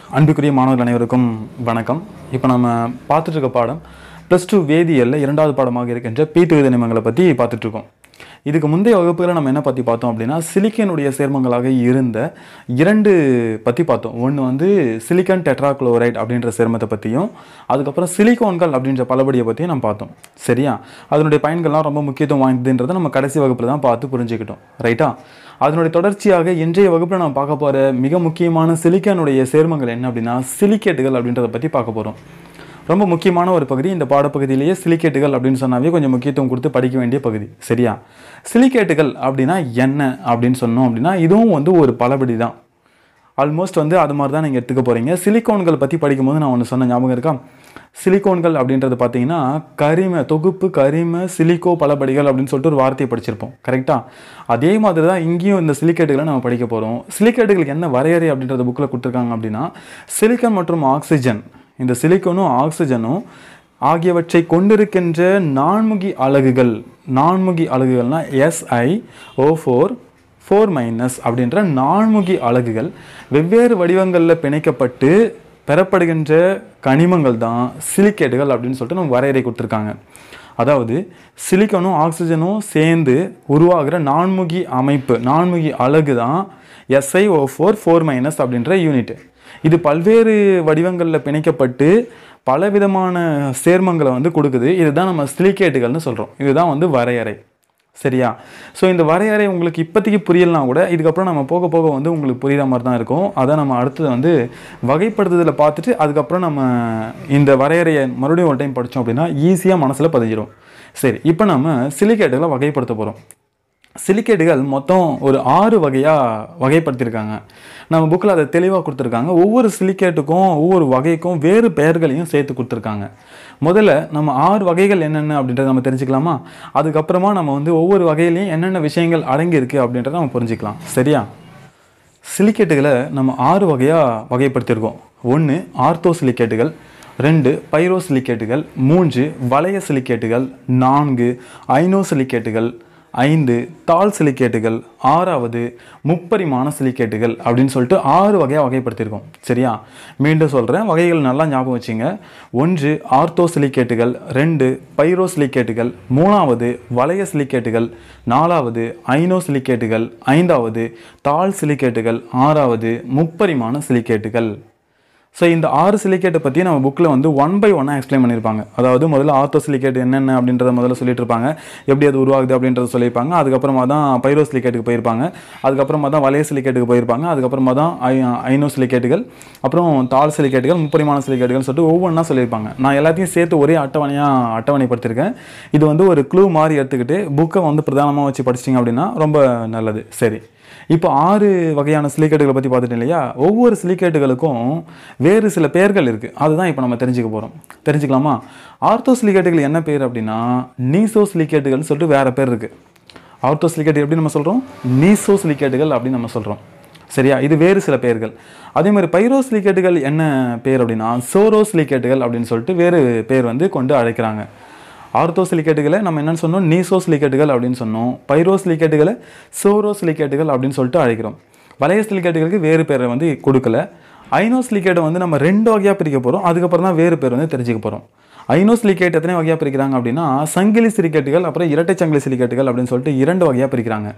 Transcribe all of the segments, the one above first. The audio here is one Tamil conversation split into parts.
அன்புக்குரிய மாணவர்கள் அனைவருக்கும் வணக்கம் இப்போ நம்ம பார்த்துட்டு இருக்க பாடம் ப்ளஸ் டூ வேதியியலில் இரண்டாவது பாடமாக இருக்கின்ற பீட்டு விதனிமங்களை பற்றி பார்த்துட்ருக்கோம் இதுக்கு முந்தைய வகுப்புகளை நம்ம என்ன பற்றி பார்த்தோம் அப்படின்னா சிலிக்கனுடைய சேர்மங்களாக இருந்த இரண்டு பற்றி பார்த்தோம் ஒன்று வந்து சிலிக்கன் டெட்ராக்ளோரைட் அப்படின்ற சேர்மத்தை பற்றியும் அதுக்கப்புறம் சிலிக்கோன்கள் அப்படின்ற பலபடியை பற்றியும் நம்ம பார்த்தோம் சரியா அதனுடைய பயன்கள்லாம் ரொம்ப முக்கியத்துவம் வாய்ந்ததுன்றதை நம்ம கடைசி வகுப்பில் தான் பார்த்து புரிஞ்சுக்கிட்டோம் ரைட்டா அதனுடைய தொடர்ச்சியாக இன்றைய வகுப்பில் நம்ம பார்க்க போகிற மிக முக்கியமான சிலிக்கானுடைய சேர்மங்கள் என்ன அப்படின்னா சிலிக்கேட்டுகள் அப்படின்றத பற்றி பார்க்க போகிறோம் ரொம்ப முக்கியமான ஒரு பகுதி இந்த பாடப்பகுதியிலேயே சிலிக்கேட்டுகள் அப்படின்னு சொன்னாவே கொஞ்சம் முக்கியத்துவம் கொடுத்து படிக்க வேண்டிய பகுதி சரியா சிலிக்கேட்டுகள் அப்படின்னா என்ன அப்படின்னு சொன்னோம் அப்படின்னா இதுவும் வந்து ஒரு பலபடி தான் ஆல்மோஸ்ட் வந்து அது மாதிரி தான் நீங்கள் எடுத்துக்க போகிறீங்க சிலிக்கோன்கள் பற்றி படிக்கும்போது நான் ஒன்று சொன்ன ஞாபகம் இருக்கா சிலிக்கோன்கள் அப்படின்றது பார்த்தீங்கன்னா கரிம தொகுப்பு கரிம சிலிக்கோ பலபடிகள் அப்படின்னு சொல்லிட்டு ஒரு வார்த்தையை படிச்சிருப்போம் கரெக்டாக அதே மாதிரி தான் இங்கேயும் இந்த சிலிக்கேட்டுகளை நம்ம படிக்க போகிறோம் சிலிக்கேட்டுகளுக்கு என்ன வரையறை அப்படின்றத புக்கில் கொடுத்துருக்காங்க அப்படின்னா சிலிக்கன் மற்றும் ஆக்சிஜன் இந்த சிலிக்கனும் ஆக்சிஜனும் ஆகியவற்றை கொண்டிருக்கின்ற நான்முகி அலகுகள் நான்முகி அலகுகள்னா SI O four four minus அப்படின்ற நான்முகி அலகுகள் வெவ்வேறு வடிவங்களில் பிணைக்கப்பட்டு பெறப்படுகின்ற கனிமங்கள் தான் சிலிக்கேட்டுகள் அப்படின்னு சொல்லிட்டு நம்ம வரையறை கொடுத்துருக்காங்க அதாவது சிலிக்கனும் ஆக்சிஜனும் சேர்ந்து உருவாகிற நான்முகி அமைப்பு நான்முகி அலகு தான் எஸ்ஐஓ ஃபோர் ஃபோர் மைனஸ் அப்படின்ற யூனிட் இது பல்வேறு வடிவங்களில் பிணைக்கப்பட்டு பலவிதமான சேர்மங்களை வந்து கொடுக்குது இதுதான் நம்ம சிலிக்கேட்டுகள்னு சொல்கிறோம் இதுதான் வந்து வரையறை சரியா ஸோ இந்த வரையறை உங்களுக்கு இப்போதைக்கு புரியலனா கூட இதுக்கப்புறம் நம்ம போக போக வந்து உங்களுக்கு புரியுற மாதிரி தான் இருக்கும் அதை நம்ம அடுத்தது வந்து வகைப்படுத்துதலில் பார்த்துட்டு அதுக்கப்புறம் நம்ம இந்த வரையறையை மறுபடியும் ஒரு டைம் படித்தோம் அப்படின்னா ஈஸியாக மனசில் பதிஞ்சிடும் சரி இப்போ நம்ம சிலிக்கேட்டுகளை வகைப்படுத்த போகிறோம் சிலிக்கேட்டுகள் மொத்தம் ஒரு ஆறு வகையாக வகைப்படுத்தியிருக்காங்க நம்ம புக்கில் அதை தெளிவாக கொடுத்துருக்காங்க ஒவ்வொரு சிலிக்கேட்டுக்கும் ஒவ்வொரு வகைக்கும் வேறு பெயர்களையும் சேர்த்து கொடுத்துருக்காங்க முதல்ல நம்ம ஆறு வகைகள் என்னென்ன அப்படின்றத நம்ம தெரிஞ்சுக்கலாமா அதுக்கப்புறமா நம்ம வந்து ஒவ்வொரு வகையிலையும் என்னென்ன விஷயங்கள் அடங்கியிருக்கு அப்படின்றத நம்ம புரிஞ்சுக்கலாம் சரியா சிலிக்கேட்டுகளை நம்ம ஆறு வகையாக வகைப்படுத்தியிருக்கோம் ஒன்று ஆர்த்தோ சிலிக்கேட்டுகள் ரெண்டு பைரோ சிலிக்கேட்டுகள் மூன்று வளைய சிலிக்கேட்டுகள் நான்கு ஐனோ சிலிக்கேட்டுகள் ஐந்து தாள் சிலிக்கேட்டுகள் ஆறாவது முப்பரிமாண சிலிக்கேட்டுகள் அப்படின்னு சொல்லிட்டு ஆறு வகையாக வகைப்படுத்தியிருக்கோம் சரியா மீண்டும் சொல்கிறேன் வகைகள் நல்லா ஞாபகம் வச்சுங்க ஒன்று ஆர்த்தோ சிலிக்கேட்டுகள் ரெண்டு பைரோ சிலிக்கேட்டுகள் மூணாவது வளைய சிலிக்கேட்டுகள் நாலாவது ஐனோ சிலிக்கேட்டுகள் ஐந்தாவது தாள் சிலிக்கேட்டுகள் ஆறாவது முப்பரிமாண சிலிக்கேட்டுகள் ஸோ இந்த ஆறு சிலிக்கேட்டை பற்றி நம்ம புக்கில் வந்து ஒன் பை ஒன்னாக எக்ஸ்பிளைன் பண்ணியிருப்பாங்க அதாவது முதல்ல ஆர்த்தோ சிலிக்கேட் என்னென்ன அப்படின்றத முதல்ல சொல்லிட்டு இருப்பாங்க எப்படி அது உருவாகுது அப்படின்றத சொல்லியிருப்பாங்க அதுக்கப்புறமா தான் பைரோ சிலிக்கேட்டுக்கு போயிருப்பாங்க அதுக்கப்புறமா தான் வளைய சிலிக்கேட்டுக்கு போயிருப்பாங்க அதுக்கப்புறமா தான் ஐ ஐனோ சிலிக்கேட்டுகள் அப்புறம் தாள் சிலிக்கேட்டுகள் முப்பரிமாண சிலிக்கேட்டுகள் சொல்லிட்டு ஒவ்வொன்றா சொல்லியிருப்பாங்க நான் எல்லாத்தையும் சேர்த்து ஒரே அட்டவணையாக அட்டவணைப்படுத்தியிருக்கேன் இது வந்து ஒரு க்ளூ மாதிரி எடுத்துக்கிட்டு புக்கை வந்து பிரதானமாக வச்சு படிச்சிட்டிங்க அப்படின்னா ரொம்ப நல்லது சரி இப்போ ஆறு வகையான சிலிக்கேட்டுகளை பற்றி பார்த்துட்டோம் இல்லையா ஒவ்வொரு சிலிக்கேட்டுகளுக்கும் வேறு சில பெயர்கள் இருக்குது அதுதான் இப்போ நம்ம தெரிஞ்சுக்க போகிறோம் தெரிஞ்சுக்கலாமா ஆர்த்தோ சிலிக்கேட்டுகள் என்ன பேர் அப்படின்னா நீசோ சிலிக்கேட்டுகள்னு சொல்லிட்டு வேறு பேர் இருக்குது ஆர்த்தோ சிலிக்கேட் எப்படி நம்ம சொல்கிறோம் நீசோ சிலிக்கேட்டுகள் அப்படின்னு நம்ம சொல்கிறோம் சரியா இது வேறு சில பெயர்கள் அதே மாதிரி பைரோ சிலிக்கேட்டுகள் என்ன பேர் அப்படின்னா சோரோ சிலிக்கேட்டுகள் அப்படின்னு சொல்லிட்டு வேறு பேர் வந்து கொண்டு அழைக்கிறாங்க ஆர்த்தோ சிலிக்கேட்டுகளை நம்ம என்னென்னு சொன்னோம் நீசோ சிலிக்கேட்டுகள் அப்படின்னு சொன்னோம் பைரோ சிலிக்கேட்டுகளை சோரோ சிலிக்கேட்டுகள் அப்படின்னு சொல்லிட்டு அழைக்கிறோம் வளைய சிலிக்கேட்டுகளுக்கு வேறு பேரை வந்து கொடுக்கல ஐனோ சிலிக்கேட்டை வந்து நம்ம ரெண்டு வகையாக பிரிக்க போகிறோம் அதுக்கப்புறம் தான் வேறு பேர் வந்து தெரிஞ்சுக்க போகிறோம் ஐனோ சிலிக்கேட் எத்தனை வகையாக பிரிக்கிறாங்க அப்படின்னா சங்கிலி சிலிக்கேட்டுகள் அப்புறம் இரட்டை சங்கிலி சிலிக்கேட்டுகள் அப்படின்னு சொல்லிட்டு இரண்டு வகையாக பிரிக்கிறாங்க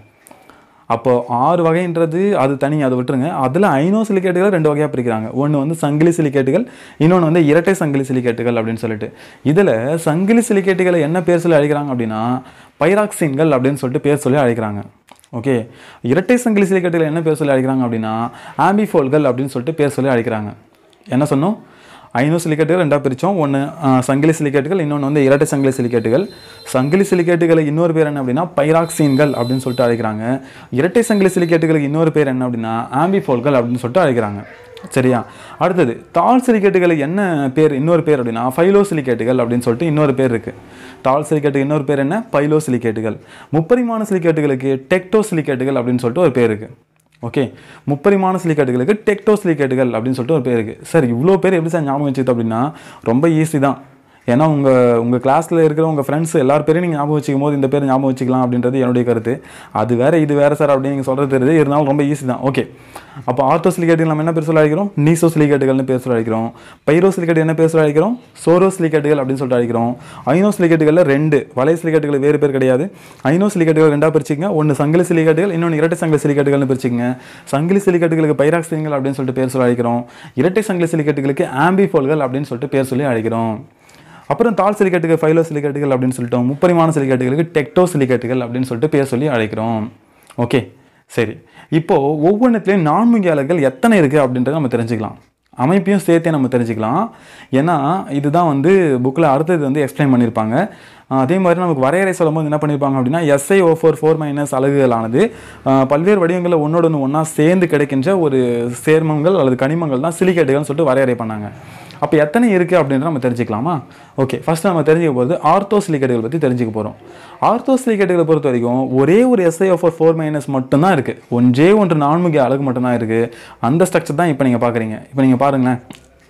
அப்போ ஆறு வகைன்றது அது தனி அதை விட்டுருங்க அதில் ஐனோ சிலிக்கேட்டுகள் ரெண்டு வகையாக பிரிக்கிறாங்க ஒன்று வந்து சங்கிலி சிலிக்கேட்டுகள் இன்னொன்று வந்து இரட்டை சங்கிலி சிலிக்கேட்டுகள் அப்படின்னு சொல்லிட்டு இதில் சங்கிலி சிலிக்கேட்டுகளை என்ன பேர் சொல்லி அழைக்கிறாங்க அப்படின்னா பைராக்சின்கள் அப்படின்னு சொல்லிட்டு பேர் சொல்லி அழைக்கிறாங்க ஓகே இரட்டை சங்கிலி சிலிக்கேட்டுகள் என்ன பேர் சொல்லி அழைக்கிறாங்க அப்படின்னா ஆம்பிஃபோல்கள் அப்படின்னு சொல்லிட்டு பேர் சொல்லி அழைக்கிறாங்க என்ன சொன்னோம் ஐநூ சிலிக்கேட்டுகள் ரெண்டாக பிரித்தோம் ஒன்று சங்கிலி சிலிக்கேட்டுகள் இன்னொன்று வந்து இரட்டை சங்கிலி சிலிக்கேட்டுகள் சங்கிலி சிலிக்கேட்டுகளுக்கு இன்னொரு பேர் என்ன அப்படின்னா பைராக்சீன்கள் அப்படின்னு சொல்லிட்டு அழைக்கிறாங்க இரட்டை சங்கிலி சிலிக்கேட்டுகளுக்கு இன்னொரு பேர் என்ன அப்படின்னா ஆம்பிஃபோல்கள் அப்படின்னு சொல்லிட்டு அழைக்கிறாங்க சரியா அடுத்தது தாள் சிலிக்கேட்டுகளுக்கு என்ன பேர் இன்னொரு பேர் அப்படின்னா ஃபைலோ சிலிக்கேட்டுகள் அப்படின்னு சொல்லிட்டு இன்னொரு பேர் இருக்குது தாள் சிலிக்கேட்டுக்கு இன்னொரு பேர் என்ன பைலோ சிலிக்கேட்டுகள் முப்பரிமாண சிலிக்கேட்டுகளுக்கு டெக்டோ சிலிக்கேட்டுகள் அப்படின்னு சொல்லிட்டு ஒரு பேர் இருக்குது ஓகே முப்பரிமாண சிலிக்கேட்டுகளுக்கு டெக்டோ சிலிக்கேட்டுகள் அப்படின்னு சொல்லிட்டு ஒரு பேர் இருக்குது சார் இவ்வளோ பேர் எப்படி சார் ஞாபகம் வச்சுக்கிட்டு அப்படின்னா ரொம்ப ஈஸி தான் ஏன்னா உங்கள் உங்கள் கிளாஸில் இருக்கிற உங்கள் ஃப்ரெண்ட்ஸ் எல்லார் பேரையும் நீங்கள் ஞாபகம் வச்சுக்கும் போது இந்த பேர் ஞாபகம் வச்சுக்கலாம் அப்படின்றது என்னுடைய கருத்து அது வேற இது வேற சார் அப்படின்னு நீங்கள் சொல்கிறது தெரியுது இருந்தாலும் ரொம்ப ஈஸி தான் ஓகே அப்போ ஆர்த்தோசிலிகேட்டுகள் நம்ம என்ன பேர் சொல்ல அழைக்கிறோம் நீசோசிலிகேட்டுகள்னு பேர் சொல்ல அழைக்கிறோம் பைரோசிலிகேட் என்ன பேர் சொல்ல அழைக்கிறோம் சோரோசிலிகேட்டுகள் அப்படின்னு சொல்லிட்டு அழைக்கிறோம் ஐனோசிலிகேட்டுகளில் ரெண்டு வலை சிலிகேட்டுகள் வேறு பேர் கிடையாது ஐனோசிலிகேட்டுகள் ரெண்டாக பிரிச்சுங்க ஒன்று சங்கிலி சிலிகேட்டுகள் இன்னொன்று இரட்டை சங்கிலி சிலிகேட்டுகள்னு பிரிச்சுங்க சங்கிலி சிலிகேட்டுகளுக்கு பைராக்சின்கள் அப்படின்னு சொல்லிட்டு பேர் சொல்லி அழைக்கிறோம் இரட்டை சங்கிலி சிலிகேட்டுகளுக்கு ஆம்பிஃபோல்கள் அப்படின்னு சொல்லிட்டு பேர் சொல்லி அழைக்கிறோம் அப்புறம் தாள் சிலிகேட்டுகள் ஃபைலோ சிலிகேட்டுகள் அப்படின்னு சொல்லிட்டோம் முப்பரிமாண சிலிகேட்டுகளுக்கு டெக்டோ சிலிகேட்டுகள் அப்படின்னு சொல்லிட்டு பேர் சொல்லி அழைக்கிறோம் ஓகே சரி இப்போ ஒவ்வொன்றத்துலேயும் நான்முகி அலகுகள் எத்தனை இருக்குது அப்படின்றத நம்ம தெரிஞ்சுக்கலாம் அமைப்பையும் சேர்த்தே நம்ம தெரிஞ்சுக்கலாம் ஏன்னா இதுதான் வந்து புக்கில் அடுத்தது வந்து எக்ஸ்பிளைன் பண்ணியிருப்பாங்க ஆஹ் அதே மாதிரி நமக்கு வரையறை சொல்லும்போது என்ன பண்ணியிருப்பாங்க அப்படின்னா SI O four four minus அலகுகளானது ஆஹ் பல்வேறு வடிவங்களில் ஒன்றோட ஒன்று ஒன்றா சேர்ந்து கிடைக்கின்ற ஒரு சேர்மங்கள் அல்லது கனிமங்கள் தான் சிலிகேட்டுகள்னு சொல்லிட்டு வரையறை பண்ணாங்க அப்போ எத்தனை இருக்குது அப்படின்றத நம்ம தெரிஞ்சுக்கலாமா ஓகே ஃபர்ஸ்ட் நம்ம தெரிஞ்சுக்க போகிறது ஆர்த்தோசிலிகேட்டுகள் பற்றி தெரிஞ்சுக்க போகிறோம் ஆர்த்தோசிலிகேட்டுகளை பொறுத்த வரைக்கும் ஒரே ஒரு எஸ்ஐ ஆஃப் ஃபோர் மைனஸ் மட்டும்தான் இருக்குது ஒன்றே ஒன்று நான்முகி அழகு மட்டும்தான் இருக்குது அந்த ஸ்ட்ரக்சர் தான் இப்போ நீங்கள் பார்க்குறீங்க இப்போ நீங்கள் பாருங்களேன்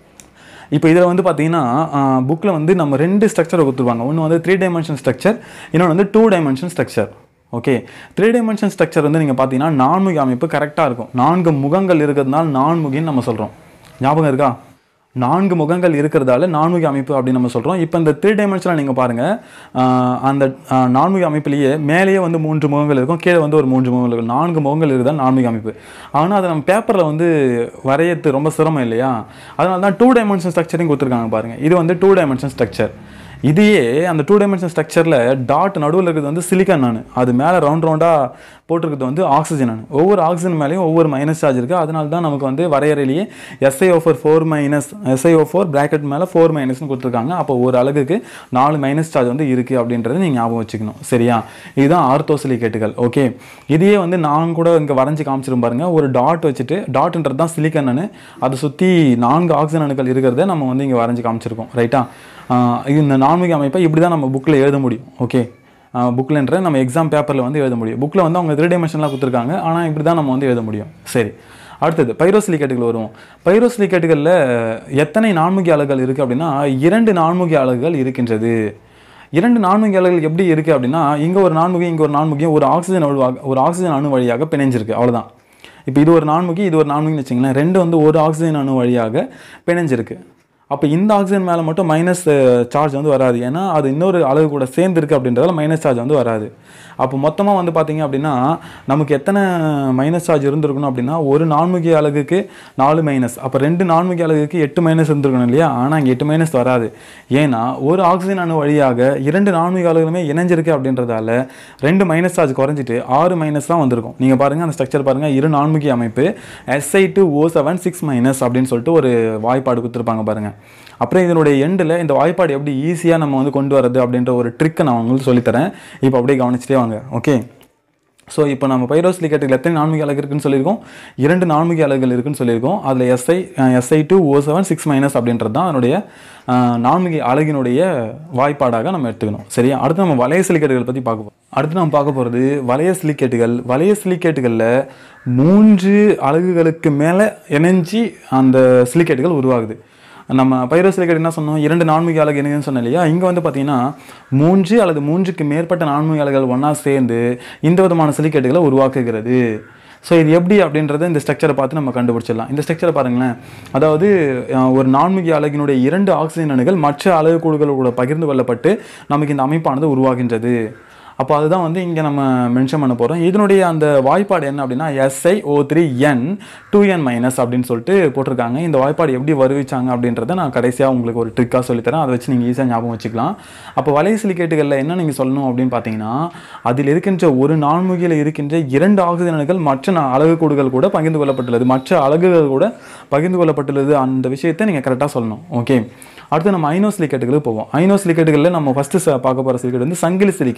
இப்போ இதில் வந்து பார்த்தீங்கன்னா புக்கில் வந்து நம்ம ரெண்டு ஸ்ட்ரக்சரை கொடுத்துருப்பாங்க ஒன்று வந்து த்ரீ டைமென்ஷன் ஸ்ட்ரக்சர் இன்னொன்று வந்து two dimension structure okay three dimension structure வந்து நீங்கள் பார்த்தீங்கன்னா நான்முகி அமைப்பு கரெக்டாக இருக்கும் நான்கு முகங்கள் இருக்கிறதுனால நான்முகின்னு நம்ம சொல்கிறோம் ஞாபகம் இருக்கா நான்கு முகங்கள் இருக்கிறதால நான்முகி அமைப்பு அப்படின்னு நம்ம சொல்கிறோம் இப்போ இந்த த்ரீ டைமென்ஷனில் நீங்கள் பாருங்கள் அந்த ஆஹ், நான்முகி அமைப்பிலேயே மேலேயே வந்து மூன்று முகங்கள் இருக்கும் கீழே வந்து ஒரு மூன்று முகங்கள் இருக்கும் நான்கு முகங்கள் இருக்குதான் நான்முகி அமைப்பு ஆனால் அதை நம்ம பேப்பரில் வந்து வரையறது ரொம்ப சிரமம் இல்லையா அதனால தான் டூ டைமென்ஷன் ஸ்ட்ரக்சரையும் கொடுத்துருக்காங்க பாருங்கள் இது வந்து டூ டைமென்ஷன் ஸ்ட்ரக்சர் இதையே அந்த டூ டைமென்ஷன் ஸ்ட்ரக்சரில் டாட் நடுவில் இருக்கிறது வந்து சிலிக்கான் நான் அது மேலே ரவுண்ட் ரவுண்டாக போட்டிருக்கிறது வந்து ஆக்சிஜன் நான் ஒவ்வொரு ஆக்சிஜன் மேலேயும் ஒவ்வொரு மைனஸ் சார்ஜ் இருக்குது அதனால தான் நமக்கு வந்து வரையறையிலேயே SI O four four minus SI O four bracket மேலே ஃபோர் மைனஸ்னு கொடுத்துருக்காங்க அப்போ ஒரு அலகுக்கு நாலு மைனஸ் சார்ஜ் வந்து இருக்குது அப்படின்றத நீங்கள் ஞாபகம் வச்சுக்கணும் சரியா இதுதான் ஆர்த்தோசிலிகேட்டுகள் ஓகே இதையே வந்து நான் கூட இங்கே வரைஞ்சி காமிச்சிரும் பாருங்க ஒரு டாட் வச்சுட்டு டாட்ன்றது தான் சிலிக்கன்னு அதை சுற்றி நான்கு ஆக்சிஜன் அணுக்கள் இருக்கிறத நம்ம வந்து இங்கே வரைஞ்சி காமிச்சிருக்கோம் ரைட்டா ஆஹ் இந்த நான்மிக அமைப்பை இப்படி தான் நம்ம புக்கில் எழுத முடியும் ஓகே புக்கில்ன்ற நம்ம எக்ஸாம் பேப்பரில் வந்து எழுத முடியும் புக்கில் வந்து அவங்க த்ரீ டைமென்ஷன்லாம் கொடுத்துருக்காங்க ஆனால் இப்படி தான் நம்ம வந்து எழுத முடியும் சரி அடுத்தது பைரோசிலிகேட்டுகள் வருவோம் பைரோசிலிகேட்டுகளில் எத்தனை நான்முகி அலகுகள் இருக்குது அப்படின்னா இரண்டு நான்முகி அலகுகள் இருக்கின்றது இரண்டு நான்முகி அலகுகள் எப்படி இருக்குது அப்படின்னா இங்கே ஒரு நான்முகி இங்கே ஒரு நான்முகியும் ஒரு ஆக்சிஜன் அணுவாக ஒரு ஆக்சிஜன் அணு வழியாக பிணைஞ்சிருக்கு அவ்வளவுதான் இப்போ இது ஒரு நான்முகி இது ஒரு நான்முகின்னு வச்சுங்களேன் ரெண்டு வந்து ஒரு ஆக்சிஜன் அணு வழியாக பிணைஞ்சிருக்கு அப்போ இந்த ஆக்சிஜன் மேலே மட்டும் மைனஸ் சார்ஜ் வந்து வராது ஏன்னா அது இன்னொரு அளவு கூட சேர்ந்துருக்கு அப்படின்றதால மைனஸ் சார்ஜ் வந்து வராது அப்போ மொத்தமாக வந்து பார்த்தீங்க அப்படின்னா நமக்கு எத்தனை மைனஸ் சார்ஜ் இருந்திருக்கணும் அப்படின்னா ஒரு நான்முகி அலகுக்கு நாலு மைனஸ் அப்போ ரெண்டு நான்முகி அலகுக்கு எட்டு மைனஸ் இருந்திருக்கணும் இல்லையா ஆனால் இங்கே எட்டு மைனஸ் வராது ஏன்னா ஒரு ஆக்சிஜன் அணு வழியாக இரண்டு நான்முகி அலகுகளுமே இணைஞ்சிருக்கு அப்படின்றதால ரெண்டு மைனஸ் சார்ஜ் குறைஞ்சிட்டு ஆறு மைனஸ் தான் வந்திருக்கும் நீங்கள் பாருங்கள் அந்த ஸ்ட்ரக்சர் பாருங்கள் இரு நான்முகி அமைப்பு SI two O seven six minus அப்படின்னு சொல்லிட்டு ஒரு வாய்ப்பாடு கொடுத்துருப்பாங்க பாருங்கள் அப்புறம் இதனுடைய எண்டில் இந்த வாய்ப்பாடு எப்படி ஈஸியாக நம்ம வந்து கொண்டு வரது அப்படின்ற ஒரு ட்ரிக்கை நான் உங்களுக்கு சொல்லித்தரேன் இப்போ அப்படியே கவனிச்சிட்டே வாங்க ஓகே ஸோ இப்போ நம்ம பைரோசிலிகேட்டுகள் எத்தனை நான்முகி அலகு இருக்குன்னு சொல்லியிருக்கோம் இரண்டு நான்முகி அலகுகள் இருக்குன்னு சொல்லியிருக்கோம் அதில் SI SI two O seven six minus அப்படின்றது தான் அதனுடைய அஹ், நான்முகி அலகினுடைய வாய்ப்பாடாக நம்ம எடுத்துக்கணும் சரியா அடுத்து நம்ம வளைய சிலிக்கேட்டுகள் பற்றி பார்க்க போகிறோம் அடுத்து நம்ம பார்க்க போகிறது வளைய சிலிக்கேட்டுகள் வளைய சிலிக்கேட்டுகளில் மூன்று அலகுகளுக்கு மேலே இணைஞ்சி அந்த சிலிக்கேட்டுகள் உருவாகுது நம்ம பைரோசிலிகேட் என்ன சொன்னோம் இரண்டு நான்முகி அலகு இணையன்னு சொன்னோம் இல்லையா இங்கே வந்து பார்த்தீங்கன்னா மூன்று அல்லது மூன்றுக்கு மேற்பட்ட நான்முகி அலகுகள் ஒன்றா சேர்ந்து இந்த விதமான சிலிக்கேட்டுகளை உருவாக்குகிறது ஸோ இது எப்படி அப்படின்றத இந்த ஸ்ட்ரக்சரை பார்த்து நம்ம கண்டுபிடிச்சிடலாம் இந்த ஸ்ட்ரக்சரை பாருங்களேன் அதாவது அஹ், ஒரு நான்முகி அலகினுடைய இரண்டு ஆக்சிஜன் அணுகள் மற்ற அலகு கூடுகளோட பகிர்ந்து கொள்ளப்பட்டு நமக்கு இந்த அமைப்பானது உருவாகின்றது அப்போ அதுதான் வந்து இங்கே நம்ம மென்ஷன் பண்ண போகிறோம் இதனுடைய அந்த வாய்ப்பாடு என்ன அப்படின்னா SI O three N two N minus அப்படின்னு சொல்லிட்டு போட்டிருக்காங்க இந்த வாய்ப்பாடு எப்படி வருவிச்சாங்க அப்படின்றத நான் கடைசியாக உங்களுக்கு ஒரு ட்ரிக்காக சொல்லித்தரேன் அதை வச்சு நீங்கள் ஈஸியாக ஞாபகம் வச்சுக்கலாம் அப்போ வலை சிலிக்கேட்டுகளில் என்ன நீங்கள் சொல்லணும் அப்படின்னு பார்த்தீங்கன்னா அதில் இருக்கின்ற ஒரு நான்முகியில் இருக்கின்ற இரண்டு ஆக்சிஜன்கள் மற்ற நா- அலகுக்கூடுகள் கூட பகிர்ந்து கொள்ளப்பட்டுள்ளது மற்ற அலகுகள் கூட பகிர்ந்து கொள்ளப்பட்டுள்ளது அந்த விஷயத்தை நீங்கள் கரெக்டாக சொல்லணும் ஓகே அடுத்து நம்ம ஐனோ சிலிக்கேட்டுகளுக்கு போவோம் ஐனோ சிலிக்கேட்டுகளில் நம்ம ஃபஸ்ட்டு பார்க்க போகிற சிலிக்கேட் வந்து சங்கிலி சிலிக்கேட்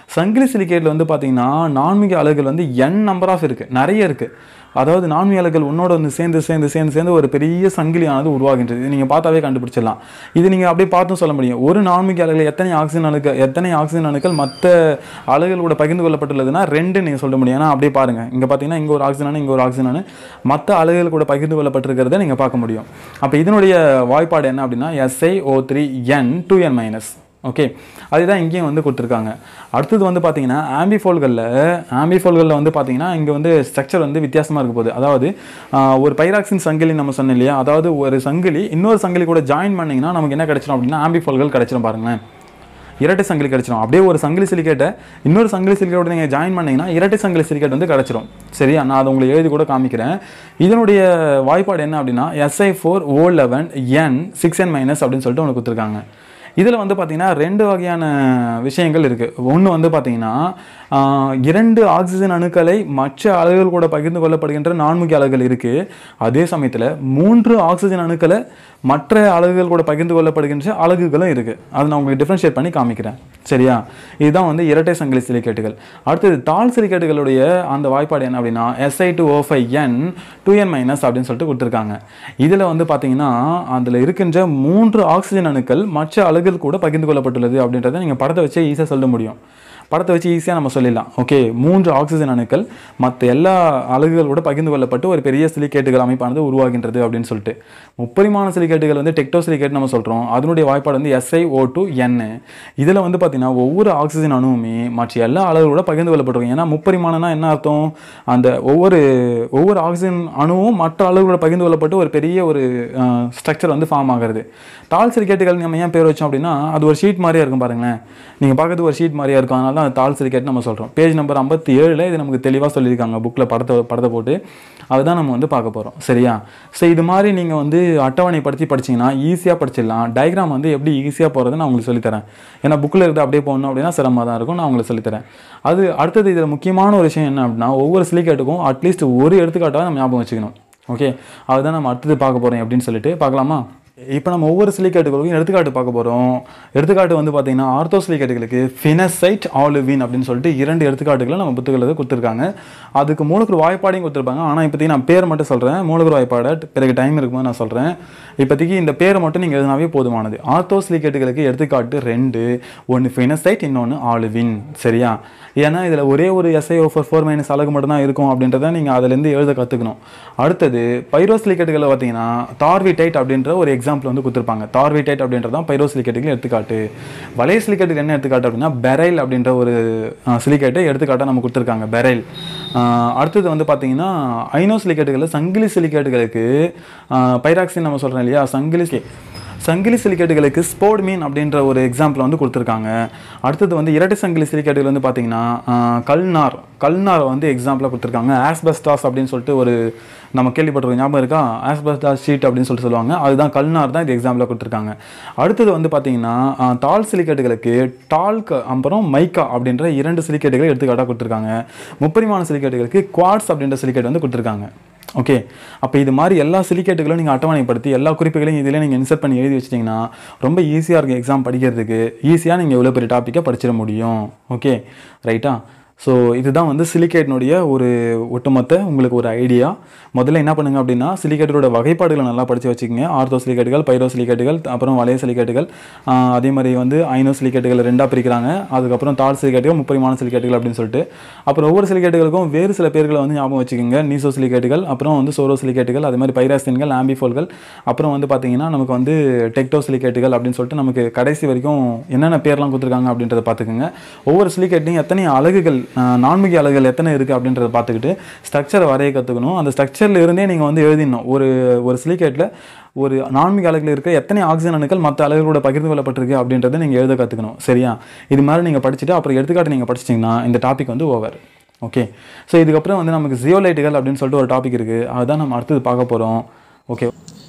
சங்கிலி சிலிக்கேட்டில் வந்து பார்த்தீங்கன்னா நான்மிக அலகுகள் வந்து என் நம்பர் ஆஃப் இருக்குது நிறைய இருக்குது அதாவது நான்மிக அலகுகள் உன்னோட வந்து சேர்ந்து சேர்ந்து சேர்ந்து சேர்ந்து ஒரு பெரிய சங்கிலியானது உருவாகின்றது இது நீங்கள் பார்த்தாவே கண்டுபிடிச்சிடலாம் இது நீங்கள் அப்படியே பார்த்தும் சொல்ல முடியும் ஒரு நான்மிக அலகுகள் எத்தனை ஆக்சிஜன் அணுக்கள் எத்தனை ஆக்சிஜன் அணுக்கள் மற்ற அலகுகளோட பகிர்ந்து கொள்ளப்பட்டுள்ளதுன்னா ரெண்டு நீங்கள் சொல்ல முடியும் ஏன்னா அப்படியே பாருங்கள் இங்கே பார்த்தீங்கன்னா இங்கே ஒரு ஆக்சிஜன் அணு இங்கே ஒரு ஆக்சிஜன் அணு மற்ற அலகுகள் கூட பகிர்ந்து கொள்ளப்பட்டிருக்கிறத நீங்கள் பார்க்க முடியும் அப்போ இதனுடைய வாய்ப்பாடு என்ன அப்படின்னா SI O three N two N minus okay அதுதான் இங்கேயும் வந்து கொடுத்துருக்காங்க அடுத்தது வந்து பார்த்தீங்கன்னா ஆம்பிஃபோல்களில் ஆம்பிஃபோல்களில் வந்து பார்த்தீங்கன்னா இங்கே வந்து ஸ்ட்ரக்சர் வந்து வித்தியாசமாக இருக்க போகுது அதாவது ஆஹ், ஒரு பைராக்சின் சங்கிலி நம்ம சொன்னோம் இல்லையா அதாவது ஒரு சங்கிலி இன்னொரு சங்கிலி கூட ஜாயின் பண்ணிங்கன்னா நமக்கு என்ன கிடைச்சிடும் அப்படின்னா ஆம்பிஃபோல்கள் கிடைச்சிடும் பாருங்களேன் இரட்டை சங்கிலி கிடைச்சிடும் அப்படியே ஒரு சங்கிலி சிலிக்கேட்டை இன்னொரு சங்கிலி சிலிக்கேட்டோட நீங்கள் ஜாயின் பண்ணீங்கன்னா இரட்டை சங்கிலி சிலிக்கேட் வந்து கிடைச்சிடும் சரியா நான் அதை உங்களுக்கு எழுதி கூட காமிக்கிறேன் இதனுடைய வாய்ப்பாடு என்ன அப்படின்னா SI four O eleven N six N minus அப்படின்னு சொல்லிட்டு ஒன்று கொடுத்துருக்காங்க இதில் வந்து பார்த்தீங்கன்னா ரெண்டு வகையான விஷயங்கள் இருக்குது ஒன்று வந்து பார்த்தீங்கன்னா ஆஹ், இரண்டு ஆக்சிஜன் அணுக்களை மற்ற அலகுகள் கூட பகிர்ந்து கொள்ளப்படுகின்ற நான்முக்கிய அலகுகள் இருக்குது அதே சமயத்தில் மூன்று ஆக்சிஜன் அணுக்களை மற்ற அலகுகள் கூட பகிர்ந்து கொள்ளப்படுகின்ற அலகுகளும் இருக்குது அதை நான் உங்களுக்கு டிஃப்ரென்ஷியேட் பண்ணி காமிக்கிறேன் சரியா இதுதான் வந்து இரட்டை சங்கிலி சிலிக்கேட்டுகள் அடுத்தது தாழ் சிலிக்கேட்டுகளுடைய அந்த வாய்ப்பாடு என்ன அப்படின்னா SI two O five N two N minus அப்படின்னு சொல்லிட்டு கொடுத்துருக்காங்க இதில் வந்து பார்த்தீங்கன்னா அதில் இருக்கின்ற மூன்று ஆக்சிஜன் அணுக்கள் மற்ற அலகுகள் கூட பகிர்ந்து கொள்ளப்பட்டுள்ளது அப்படின்றத நீங்கள் படத்தை வச்சே ஈஸியாக சொல்ல முடியும் படத்தை வச்சு ஈஸியாக நம்ம சொல்லிடலாம் ஓகே மூன்று ஆக்சிஜன் அணுக்கள் மற்ற எல்லா அலகுகளோட பகிர்ந்து கொள்ளப்பட்டு ஒரு பெரிய சிலிக்கேட்டுகள் அமைப்பானது உருவாகின்றது அப்படின்னு சொல்லிட்டு முப்பரிமாண சிலிக்கேட்டுகள் வந்து டெக்டோ சிலிக்கேட் நம்ம சொல்கிறோம் அதனுடைய வாய்ப்பாடு வந்து எஸ்ஐ ஓ டு என் இதில் வந்து பார்த்தீங்கன்னா ஒவ்வொரு ஆக்சிஜன் அணுவுமே மற்ற எல்லா அலகுகளோட பகிர்ந்து கொள்ளப்பட்டிருக்கும் ஏன்னா முப்பரிமாணம்னா என்ன அர்த்தம் அந்த ஒவ்வொரு ஒவ்வொரு ஆக்சிஜன் அணுவும் மற்ற அளவுகளோட பகிர்ந்து கொள்ளப்பட்டு ஒரு பெரிய ஒரு ஸ்ட்ரக்சர் வந்து ஃபார்ம் ஆகிறது தாள் சிலிக்கேட்டுகள் நம்ம ஏன் பேர் வச்சோம் அப்படின்னா அது ஒரு ஷீட் மாதிரியே இருக்கும் பாருங்களேன் நீங்கள் பார்க்கறது ஒரு ஷீட் மாதிரியே இருக்கும் அதனால தான் அது தாள் சிலிக்கேட் நம்ம சொல்கிறோம் பேஜ் நம்பர் ஐம்பத்தி ஏழில் இது நமக்கு தெளிவாக சொல்லியிருக்காங்க புக்கில் படத்தை படத்தை போட்டு அதுதான் நம்ம வந்து பார்க்க போகிறோம் சரியா ஸோ இது மாதிரி நீங்கள் வந்து அட்டவணைப்படுத்தி படிச்சீங்கன்னா ஈஸியாக படிச்சிடலாம் டயக்ராம் வந்து எப்படி ஈஸியாக போகிறதுன்னு நான் உங்களுக்கு சொல்லித்தரேன் ஏன்னா புக்கில் இருந்து அப்படியே போகணும் அப்படின்னா சிரமமாக தான் இருக்கும் நான் உங்களுக்கு சொல்லித்தரேன் அது அடுத்தது இதில் முக்கியமான ஒரு விஷயம் என்ன அப்படின்னா ஒவ்வொரு சிலிக்கேட்டுக்கும் அட்லீஸ்ட் ஒரு எடுத்துக்காட்டாக நம்ம ஞாபகம் வச்சுக்கணும் ஓகே அதுதான் நம்ம அடுத்தது பார்க்க போகிறோம் அப்படின்னு சொல்லிட்டு பார்க்கலாமா இப்போ நம்ம ஒவ்வொரு சிலிக்கேட்டுகளுக்கும் எடுத்துக்காட்டு பார்க்க போகிறோம் எடுத்துக்காட்டு வந்து பார்த்தீங்கன்னா ஆர்த்தோ சிலிக்கேட்டுகளுக்கு ஃபினசைட் ஆலுவின் அப்படின்னு சொல்லிட்டு இரண்டு எடுத்துக்காட்டுகளை நம்ம புத்தகத்தில் கொடுத்துருக்காங்க அதுக்கு மூலக்குரு வாய்ப்பாடையும் கொடுத்துருப்பாங்க ஆனால் இப்போதைக்கு நான் பேர் மட்டும் சொல்கிறேன் மூலக்குரு வாய்ப்பாடை பிறகு டைம் இருக்கும்போது நான் சொல்கிறேன் இப்போதைக்கு இந்த பேரை மட்டும் நீங்கள் எழுதினாவே போதுமானது ஆர்த்தோ சிலிக்கேட்டுகளுக்கு எடுத்துக்காட்டு ரெண்டு ஒன்று ஃபினசைட் இன்னொன்று ஆலுவின் சரியா ஏன்னா இதில் ஒரே ஒரு எஸ்ஐ ஓஃபர் ஃபோர் மைனஸ் அழகு மட்டும் தான் இருக்கும் அப்படின்றத நீங்கள் அதுலேருந்து எழுத கற்றுக்கணும் அடுத்தது பைரோசிலிக்கேட்டுகளை பார்த்தீங்கன்னா தார்விடைட் அப்படின்ற ஒரு எக்ஸாம்பிள் வந்து கொடுத்துருப்பாங்க தார்விடைட் அப்படின்றது தான் பைரோசிலிக்கேட்டுகள் எடுத்துக்காட்டு வளைய சிலிக்கேட்டுக்கு என்ன எடுத்துக்காட்டு அப்படின்னா பெரைல் அப்படின்ற ஒரு சிலிக்கேட்டை எடுத்துக்காட்டாக நம்ம கொடுத்துருக்காங்க பெரைல் அடுத்தது வந்து பார்த்தீங்கன்னா ஐனோ சிலிக்கேட்டுகளில் சங்கிலி சிலிக்கேட்டுகளுக்கு பைராக்சின் நம்ம சொல்கிறோம் இல்லையா சங்கிலி சி- சங்கிலி சிலிக்கேட்டுகளுக்கு ஸ்போர்ட் மீன் அப்படின்ற ஒரு எக்ஸாம்பிள் வந்து கொடுத்துருக்காங்க அடுத்தது வந்து இரட்டை சங்கிலி சிலிக்கேட்டுகள் வந்து பார்த்தீங்கன்னா ஆஹ், கல்நார் கல்நார் வந்து எக்ஸாம்பிளாக கொடுத்துருக்காங்க ஆஸ்பெஸ்டாஸ் அப்படின்னு சொல்லிட்டு ஒரு நம்ம கேள்விப்பட்டிருக்கோம் ஞாபகம் இருக்கா ஆஸ்பெஸ்டாஸ் ஷீட் அப்படின்னு சொல்லிட்டு சொல்லுவாங்க அதுதான் கல்நார் தான் இது எக்ஸாம்பிளாக கொடுத்துருக்காங்க அடுத்தது வந்து பார்த்தீங்கன்னா ஆஹ், டால் சிலிக்கேட்டுகளுக்கு டால்க் அப்புறம் மைக்கா அப்படின்ற இரண்டு சிலிக்கேட்டுகளை எடுத்துக்காட்டாக கொடுத்துருக்காங்க முப்பரிமாண சிலிக்கேட்டுகளுக்கு குவாட்ஸ் அப்படின்ற சிலிக்கேட் வந்து கொடுத்துருக்காங்க ஓகே அப்போ இது மாதிரி எல்லா சிலிக்கேட்டுகளும் நீங்கள் அட்டவணைப்படுத்தி எல்லா குறிப்புகளையும் இதில் நீங்கள் இன்சர்ட் பண்ணி எழுதி வச்சிட்டிங்கன்னா ரொம்ப ஈஸியாக இருக்கும் எக்ஸாம் படிக்கிறதுக்கு ஈஸியாக நீங்கள் இவ்வளோ பெரிய டாப்பிக்கை படிச்சிட முடியும் ஓகே ரைட்டா ஸோ இதுதான் வந்து சிலிக்கேட்னுடைய ஒரு ஒட்டுமொத்த உங்களுக்கு ஒரு ஐடியா முதல்ல என்ன பண்ணுங்க அப்படின்னா சிலிக்கேட்டோட வகைப்பாடுகளை நல்லா படித்து வச்சுக்கோங்க ஆர்த்தோ சிலிக்கேட்டுகள் பைரோ சிலிக்கேட்டுகள் அப்புறம் வளைய சிலிக்கேட்டுகள் ஆஹ் அதே மாதிரி வந்து ஐனோ சிலிக்கேட்டுகள் ரெண்டாக பிரிக்கிறாங்க அதுக்கப்புறம் தாள் சிலிக்கேட்டுகள் முப்பரிமாண சிலிக்கேட்டுகள் அப்படின்னு சொல்லிட்டு அப்புறம் ஒவ்வொரு சிலிக்கேட்டுகளுக்கும் வேறு சில பேர்களை வந்து ஞாபகம் வச்சுக்கோங்க நீசோ சிலிக்கேட்டுகள் அப்புறம் வந்து சோரோ சிலிக்கேட்டுகள் அதே மாதிரி பைராஸ்டின்கள் ஆம்பிஃபோல்கள் அப்புறம் வந்து பார்த்தீங்கன்னா நமக்கு வந்து டெக்டோ சிலிக்கேட்டுகள் அப்படின்னு சொல்லிட்டு நமக்கு கடைசி வரைக்கும் என்னென்ன பேர்லாம் கொடுத்துருக்காங்க அப்படின்றத பார்த்துக்கோங்க ஒவ்வொரு சிலிக்கேட்லையும் எத்தனை அலகுகள் ஆஹ் நான்முகி அலகுகள் எத்தனை இருக்குது அப்படின்றத பார்த்துக்கிட்டு ஸ்ட்ரக்சரை வரைய கற்றுக்கணும் அந்த ஸ்ட்ரக்சரில் இருந்தே நீங்கள் வந்து எழுதிடணும் ஒரு ஒரு சிலிக்கேட்டில் ஒரு நான்மிக அலகுல இருக்க எத்தனை ஆக்சிஜன் அணுக்கள் மற்ற அலகுகளோட பகிர்ந்து கொள்ளப்பட்டிருக்கு அப்படின்றத நீங்கள் எழுத கற்றுக்கணும் சரியா இது மாதிரி நீங்கள் படிச்சுட்டு அப்புறம் எடுத்துக்காட்டு நீங்கள் படிச்சிட்டிங்கன்னா இந்த டாபிக் வந்து ஓவர் ஓகே ஸோ இதுக்கப்புறம் வந்து நமக்கு ஜியோலைட்டுகள் அப்படின்னு சொல்லிட்டு ஒரு டாபிக் இருக்குது அதுதான் நம்ம அடுத்தது பார்க்க போகிறோம் ஓகே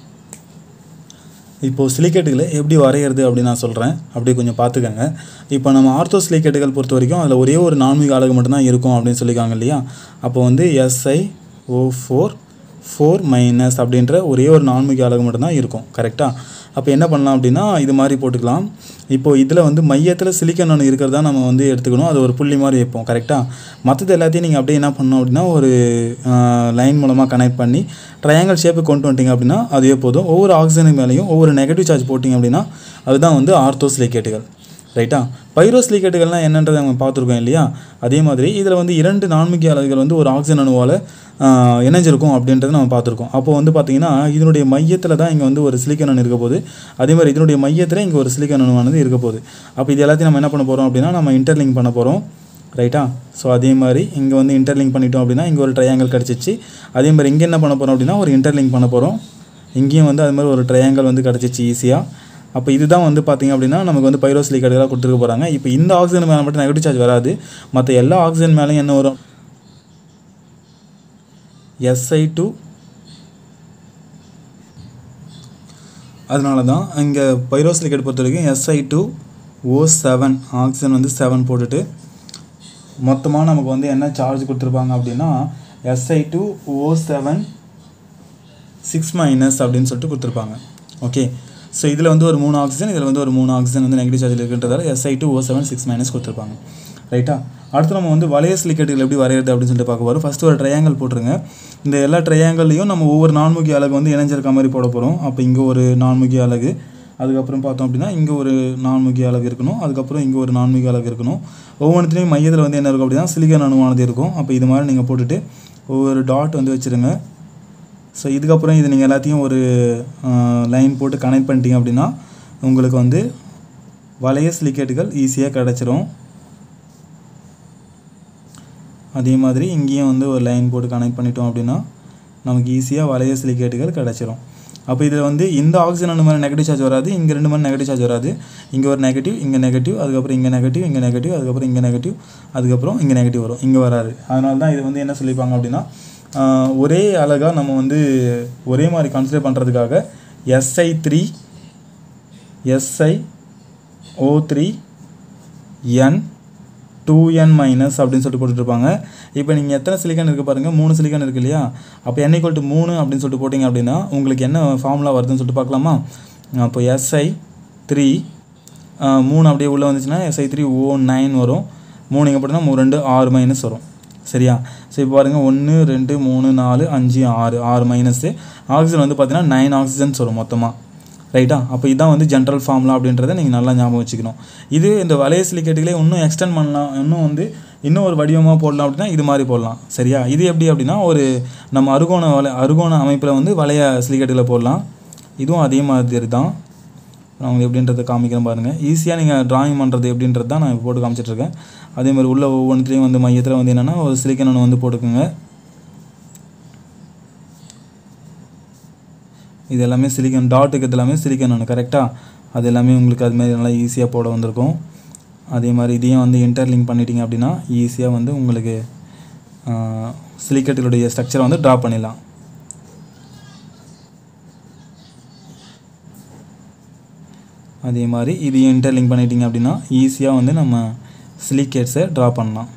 இப்போது சிலிக்கேட்டுகளை எப்படி வரைகிறது அப்படின்னு நான் சொல்கிறேன் அப்படியே கொஞ்சம் பார்த்துக்கங்க இப்போ நம்ம ஆர்த்தோ சிலிக்கேட்டுகள் பொறுத்த வரைக்கும் அதில் ஒரே ஒரு நான்மிக அலகு மட்டும்தான் இருக்கும் அப்படின்னு சொல்லியிருக்காங்க இல்லையா அப்போ வந்து SI O four four minus அப்படின்ற ஒரே ஒரு நான்முகி அலகு மட்டும்தான் இருக்கும் கரெக்டாக அப்போ என்ன பண்ணலாம் அப்படின்னா இது மாதிரி போட்டுக்கலாம் இப்போது இதில் வந்து மையத்தில் சிலிக்கன் ஒன்று இருக்கிறதா நம்ம வந்து எடுத்துக்கணும் அது ஒரு புள்ளி மாதிரி வைப்போம் கரெக்டாக மற்றது எல்லாத்தையும் நீங்கள் அப்படியே என்ன பண்ணணும் அப்படின்னா ஒரு லைன் மூலமாக கனெக்ட் பண்ணி ட்ரையாங்கல் ஷேப்பு கொண்டு வந்துட்டீங்க அப்படின்னா அதுவே போதும் ஒவ்வொரு ஆக்சிஜனுக்கு மேலேயும் ஒவ்வொரு நெகட்டிவ் சார்ஜ் போட்டிங்க அப்படின்னா அதுதான் வந்து ஆர்த்தோசிலிகேட்டுகள் ரைட்டா பைரோஸ்லிகேட்டுகள்லாம் என்னன்றதை நம்ம பார்த்துருக்கோம் இல்லையா அதே மாதிரி இதில் வந்து இரண்டு நான்முக்கிய அலகுகள் வந்து ஒரு ஆக்சிஜன் அணுவால் இணைஞ்சிருக்கும் அப்படின்றத நம்ம பார்த்துருக்கோம் அப்போ வந்து பார்த்தீங்கன்னா இதனுடைய மையத்தில் தான் இங்கே வந்து ஒரு சிலிக்கன் அணு இருக்க போகுது அதே மாதிரி இதனுடைய மையத்தில் இங்கே ஒரு சிலிக்கன் அணுவானது இருக்க போகுது அப்போ இது எல்லாத்தையும் நம்ம என்ன பண்ண போகிறோம் அப்படின்னா நம்ம இன்டர்லிங்க் பண்ண போகிறோம் ரைட்டா ஸோ அதே மாதிரி இங்கே வந்து இன்டர்லிங்க் பண்ணிட்டோம் அப்படின்னா இங்கே ஒரு ட்ரையாங்கல் கிடச்சிச்சு அதே மாதிரி இங்கே என்ன பண்ண போகிறோம் அப்படின்னா ஒரு இன்டர்லிங்க் பண்ண போகிறோம் இங்கேயும் வந்து அது மாதிரி ஒரு ட்ரையாங்கல் வந்து கிடச்சிச்சு ஈஸியாக அப்போ இதுதான் வந்து பார்த்திங்க அப்படின்னா நமக்கு வந்து பைரோசிலிகேட்டுகளாக கொடுத்துருக்க போகிறாங்க இப்போ இந்த ஆக்சிஜன் மேலே மட்டும் நெகட்டிவ் சார்ஜ் வராது மற்ற எல்லா ஆக்சிஜன் மேலேயும் என்ன வரும் எஸ்ஐ டூ அதனால தான் இங்கே பைரோசிலிகேட் பொறுத்த வரைக்கும் SI two O seven oxygen வந்து செவன் போட்டுட்டு மொத்தமாக நமக்கு வந்து என்ன சார்ஜ் கொடுத்துருப்பாங்க அப்படின்னா SI two O seven six minus அப்படின்னு சொல்லிட்டு கொடுத்துருப்பாங்க ஓகே ஸோ இதில் வந்து ஒரு மூணு ஆக்சிஜன் இதில் வந்து ஒரு மூணு ஆக்சிஜன் வந்து நெகட்டிவ் சார்ஜில் இருக்குன்றதால SI two O seven six minus கொடுத்துருப்பாங்க ரைட்டா அடுத்து நம்ம வந்து வளைய சிலிக்கேட்டுகள் எப்படி வரையிறது அப்படின்னு சொல்லிட்டு பார்க்க போகிறோம் ஃபஸ்ட்டு ஒரு ட்ரையாங்கல் போட்டுருங்க இந்த எல்லா ட்ரையாங்கல்லையும் நம்ம ஒவ்வொரு நான்முகி அலகு வந்து இணைஞ்சிருக்க மாதிரி போட போகிறோம் அப்போ இங்கே ஒரு நான்முகி அலகு அதுக்கப்புறம் பார்த்தோம் அப்படின்னா இங்கே ஒரு நான்முகி அலகு இருக்கணும் அதுக்கப்புறம் இங்கே ஒரு நான்முகி அலகு இருக்கணும் ஒவ்வொன்றுத்துலேயும் மையத்தில் வந்து என்ன இருக்கும் அப்படின்னா சிலிக்கன் அணுவானது இருக்கும் அப்போ இது மாதிரி நீங்கள் போட்டுட்டு ஒவ்வொரு டாட் வந்து வச்சுருங்க ஸோ இதுக்கப்புறம் இது நீங்கள் எல்லாத்தையும் ஒரு லைன் போட்டு கனெக்ட் பண்ணிட்டீங்க அப்படின்னா உங்களுக்கு வந்து வளைய சிலிக்கேட்டுகள் ஈஸியாக கிடச்சிரும் அதே மாதிரி இங்கேயும் வந்து ஒரு லைன் போட்டு கனெக்ட் பண்ணிட்டோம் அப்படின்னா நமக்கு ஈஸியாக வளைய சிலிக்கேட்டுகள் கிடச்சிரும் அப்போ இதில் வந்து இந்த ஆக்சிஜன் அந்த மாதிரி நெகட்டிவ் சார்ஜ் வராது இங்கே ரெண்டு மாதிரி நெகட்டிவ் சார்ஜ் வராது இங்கே ஒரு நெகட்டிவ் இங்கே நெகட்டிவ் அதுக்கப்புறம் இங்கே நெகட்டிவ் இங்கே நெகட்டிவ் அதுக்கப்புறம் இங்கே நெகட்டிவ் அதுக்கப்புறம் இங்கே நெகட்டிவ் வரும் இங்கே வராது அதனால தான் இது வந்து என்ன சொல்லியிருப்பாங்க அப்படின்னா ஆஹ், ஒரே அழகாக நம்ம வந்து ஒரே மாதிரி கன்சிடர் பண்ணுறதுக்காக SI three SI O three N two N minus அப்படின்னு சொல்லிட்டு போட்டுட்ருப்பாங்க இப்போ நீங்கள் எத்தனை சிலிக்கன் இருக்குது பாருங்கள் மூணு சிலிக்கன் இருக்கு இல்லையா அப்போ n equal to மூணு அப்படின்னு சொல்லிட்டு போட்டிங்க அப்படின்னா உங்களுக்கு என்ன ஃபார்முலா வருதுன்னு சொல்லிட்டு பார்க்கலாமா அப்போ எஸ்ஐ த்ரீ மூணு அப்படியே உள்ளே வந்துச்சுன்னா எஸ்ஐ த்ரீ ஓ நைன் வரும் மூணு இங்கே போட்டோம்னா மூணு ரெண்டு ஆறு மைனஸ் வரும் சரியா ஸோ இப்போ பாருங்கள் ஒன்று ரெண்டு மூணு நாலு அஞ்சு ஆறு ஆறு மைனஸு ஆக்சிஜன் வந்து பார்த்தீங்கன்னா நைன் ஆக்சிஜன்ஸ் வரும் மொத்தமாக ரைட்டா அப்போ இதுதான் வந்து ஜென்ரல் ஃபார்முலா அப்படின்றத நீங்கள் நல்லா ஞாபகம் வச்சுக்கணும் இது இந்த வளைய சிலிக்கேட்டுகளே இன்னும் எக்ஸ்டெண்ட் பண்ணலாம் இன்னும் வந்து இன்னும் ஒரு வடிவமாக போடலாம் அப்படின்னா இது மாதிரி போடலாம் சரியா இது எப்படி அப்படின்னா ஒரு நம்ம அருகோண வலை அருகோண அமைப்பில் வந்து வளைய சிலிக்கேட்டுகளை போடலாம் இதுவும் அதே மாதிரி தான் நான் உங்களுக்கு எப்படின்றத காமிக்கிறேன் பாருங்கள் ஈஸியாக நீங்கள் டிராயிங் பண்ணுறது எப்படின்றது தான் நான் இப்போ போட்டு காமிச்சிட்ருக்கேன் அதே மாதிரி உள்ள ஒவ்வொன்றுத்துலேயும் வந்து மையத்தில் வந்து என்னென்னா ஒரு சிலிக்கன் ஒன்று வந்து போட்டுக்கோங்க இது எல்லாமே சிலிக்கன் டாட்டுக்கு இது எல்லாமே சிலிக்கன் ஒன்று கரெக்டாக அது எல்லாமே உங்களுக்கு அது மாதிரி நல்லா ஈஸியாக போட வந்திருக்கும் அதே மாதிரி இதையும் வந்து இன்டர்லிங்க் பண்ணிட்டீங்க அப்படின்னா ஈஸியாக வந்து உங்களுக்கு சிலிக்கேட்டுடைய ஸ்ட்ரக்சரை வந்து ட்ரா பண்ணிடலாம் அதே மாதிரி இதையும் இன்டர்லிங்க் பண்ணிட்டீங்க அப்படின்னா ஈஸியாக வந்து நம்ம சிலிக்கேட்ஸை ட்ரா பண்ணலாம்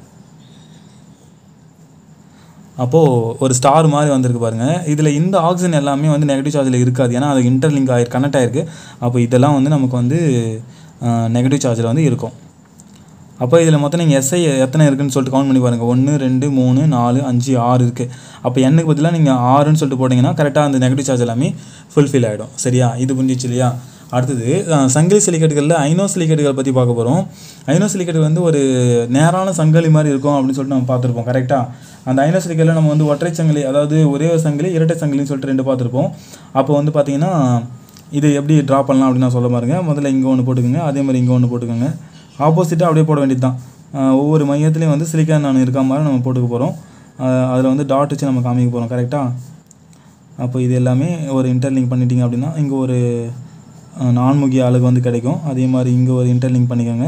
அப்போது ஒரு ஸ்டார் மாதிரி வந்திருக்கு பாருங்கள் இதில் இந்த ஆக்சிஜன் எல்லாமே வந்து நெகட்டிவ் சார்ஜில் இருக்காது ஏன்னா அது இன்டர்லிங்க் ஆகி கனெக்ட் ஆகிருக்கு அப்போ இதெல்லாம் வந்து நமக்கு வந்து நெகட்டிவ் சார்ஜில் வந்து இருக்கும் அப்போ இதில் மொத்தம் நீங்கள் எஸ்ஐ எத்தனை இருக்குன்னு சொல்லிட்டு கவுண்ட் பண்ணி பாருங்கள் ஒன்று ரெண்டு மூணு நாலு அஞ்சு ஆறு இருக்குது அப்போ எண்ணுக்கு பதிலாக நீங்கள் ஆறுன்னு சொல்லிட்டு போட்டிங்கன்னா கரெக்டாக அந்த நெகட்டிவ் சார்ஜ் எல்லாமே ஃபுல்ஃபில் ஆகிடும் சரியா இது புரிஞ்சிச்சு இல்லையா அடுத்தது அஹ், சங்கிலி சிலிக்கேட்டுகளில் ஐனோ சிலிக்கேட்டுகள் பற்றி பார்க்க போகிறோம் ஐனோ சிலிக்கேட் வந்து ஒரு நேரான சங்கிலி மாதிரி இருக்கும் அப்படின்னு சொல்லிட்டு நம்ம பார்த்துருப்போம் கரெக்டாக அந்த ஐனோ சிலிக்கேட்டில் நம்ம வந்து ஒற்றை சங்கிலி அதாவது ஒரே ஒரு சங்கிலி இரட்டை சங்கிலின்னு சொல்லிட்டு ரெண்டு பார்த்துருப்போம் அப்போ வந்து பார்த்தீங்கன்னா இது எப்படி ட்ரா பண்ணலாம் அப்படின்னு நான் சொல்ல பாருங்க முதல்ல இங்கே ஒன்று போட்டுக்கோங்க அதே மாதிரி இங்கே ஒன்று போட்டுக்கோங்க ஆப்போசிட்டாக அப்படியே போட வேண்டியது தான் ஒவ்வொரு மையத்துலேயும் வந்து சிலிக்கான் நான் இருக்க மாதிரி நம்ம போட்டுக்க போகிறோம் அதில் வந்து டாட் வச்சு நம்ம காமிக்க போகிறோம் கரெக்டாக அப்போ இது எல்லாமே ஒரு இன்டர்லிங்க் பண்ணிட்டீங்க அப்படின்னா இங்கே ஒரு அஹ், நான்முகிய அழகு வந்து கிடைக்கும் அதே மாதிரி இங்கே ஒரு இன்டர்லிங்க் பண்ணிக்கோங்க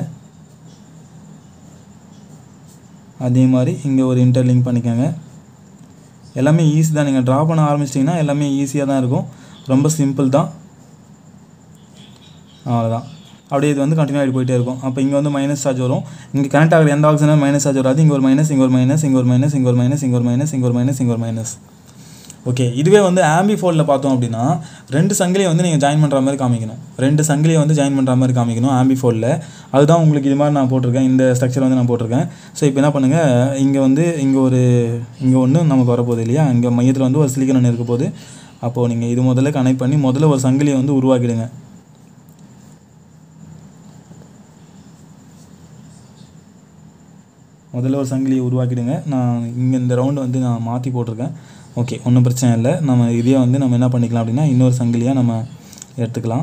அதே மாதிரி இங்கே ஒரு இன்டர்லிங்க் பண்ணிக்கோங்க எல்லாமே ஈஸி தான் நீங்கள் ட்ரா பண்ண ஆரம்பிச்சிட்டிங்கன்னா எல்லாமே ஈஸியாக தான் இருக்கும் ரொம்ப சிம்பிள் தான் அவ்வளோதான் அப்படியே இது வந்து கண்டினியூ ஆகிட்டு போயிட்டே இருக்கும் அப்போ இங்கே வந்து மைனஸ் சார்ஜ் வரும் இங்கே கனெக்ட் ஆகிற எந்த ஆக்சிஜனும் மைனஸ் சார்ஜ் வராது இங்கே ஒரு மைனஸ் இங்கே ஒரு மைனஸ் இங்கே ஒரு மைனஸ் இங்கே ஒரு மைனஸ் இங்கே ஒரு மைனஸ் இங்கே ஒரு மைனஸ் இங்கே ஒரு மைனஸ் இங்கே ஒரு மைனஸ் ஓகே இதுவே வந்து ஆம்பி ஃபோல்டில் பார்த்தோம் அப்படின்னா ரெண்டு சங்கிலியை வந்து நீங்கள் ஜாயின் பண்ணுற மாதிரி காமிக்கணும் ரெண்டு சங்கிலியை வந்து ஜாயின் பண்ணுற மாதிரி காமிக்கணும் ஆம்பி ஃபோல்டில் அதுதான் உங்களுக்கு இது மாதிரி நான் போட்டிருக்கேன் இந்த ஸ்ட்ரக்சர் வந்து நான் போட்டிருக்கேன் ஸோ இப்போ என்ன பண்ணுங்கள் இங்கே வந்து இங்கே ஒரு இங்கே ஒன்று நமக்கு வரப்போகுது இல்லையா இங்கே மையத்தில் வந்து ஒரு சிலிக்கன் ஒன்று இருக்க போகுது அப்போது நீங்கள் இது முதல்ல கனெக்ட் பண்ணி முதல்ல ஒரு சங்கிலியை வந்து உருவாக்கிடுங்க முதல்ல ஒரு சங்கிலியை உருவாக்கிடுங்க நான் இங்கே இந்த ரவுண்டு வந்து நான் மாற்றி போட்டிருக்கேன் ஓகே ஒன்றும் பிரச்சனை இல்லை நம்ம இதே வந்து நம்ம என்ன பண்ணிக்கலாம் அப்படின்னா இன்னொரு சங்கிலியாக நம்ம எடுத்துக்கலாம்